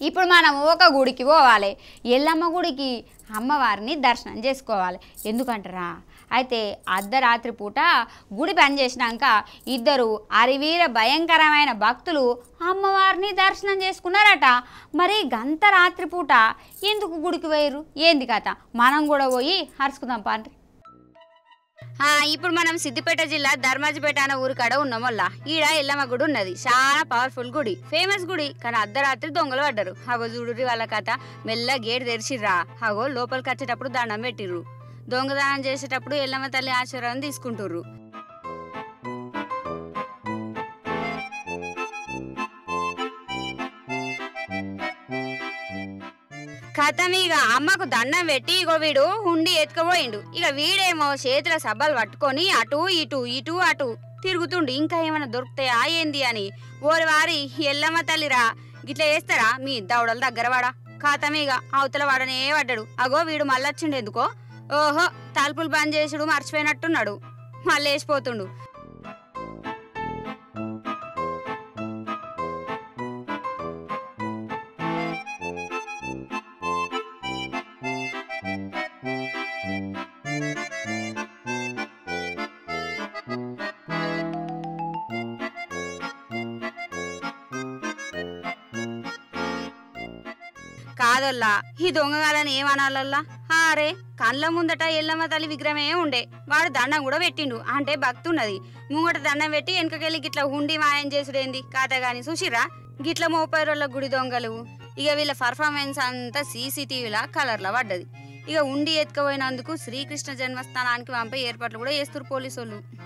ఇప్పుడు మనం ఒక గుడికి పోవాలి ఎల్లమ్మ గుడికి అమ్మవారిని దర్శనం చేసుకోవాలి ఎందుకంటారా అయితే అర్ధరాత్రి పూట గుడి పని చేసినాక ఇద్దరు అరివీర భయంకరమైన భక్తులు అమ్మవారిని దర్శనం చేసుకున్నారట మరి గంత రాత్రి పూట ఎందుకు గుడికి పోయారు ఏంది కథ మనం కూడా పోయి హరుచుకుందాం పాండ్రి ఆ, ఇప్పుడు మనం సిద్దిపేట జిల్లా ధర్మాజిపేట అనే ఊరి కాడ ఉన్నాం వల్ల ఈడ ఎల్లమ్మ గుడి ఉన్నది చాలా పవర్ఫుల్ గుడి ఫేమస్ గుడి కానీ అర్ధరాత్రి దొంగలు పడ్డారు హగో చూడుర్రి వాళ్ళ కథ మెల్ల గేట్ తెరిచిర్రా హగో లోపలికి వచ్చేటప్పుడు దండం పెట్టిర్రు దొంగదానం చేసేటప్పుడు ఎల్లమ్మ తల్లి ఆశీర్వాదం తీసుకుంటుర్రు కథం ఇక అమ్మకు దండం పెట్టి ఇగో వీడు హుండి ఎత్తుకుపోయిండు ఇక వీడేమో చేతుల సబ్బలు పట్టుకొని అటు ఇటు ఇటు అటు తిరుగుతుండు ఇంకా ఏమైనా దొరుకుతాయా ఏంది అని ఓరి వారి ఎల్లమ్మ తల్లిరా గిట్లా చేస్తారా మీ దవడల దగ్గర వాడా ఖాతమీగ అవతల వాడనే పడ్డాడు అగో వీడు మళ్ళొచ్చిండు ఎందుకో ఓహో తలుపులు బంద్ చేసుడు మర్చిపోయినట్టున్నాడు మళ్ళీ వేసిపోతుండు కాదల్లా ఈ దొంగగాలని ఏమనాలల్లా అరే కళ్ళ ముందట ఎల్లమ్మ తల్లి విగ్రహమే ఉండే వాడు దండం కూడా పెట్టిండు అంటే భక్తి ఉన్నది ముంగట దండం పెట్టి వెనకకెళ్ళి గిట్ల హుండి మాయం చేసుడేంది కాత గాని చూసిరా గిట్ల ముప్పై రోజుల గుడి దొంగలు ఇక వీళ్ళ పర్ఫార్మెన్స్ అంతా సీసీటీవీలా కలర్లో పడ్డది ఇక ఉండి ఎత్తుకుపోయినందుకు శ్రీకృష్ణ జన్మస్థానానికి పంపే ఏర్పాట్లు కూడా చేస్తారు పోలీసు వాళ్ళు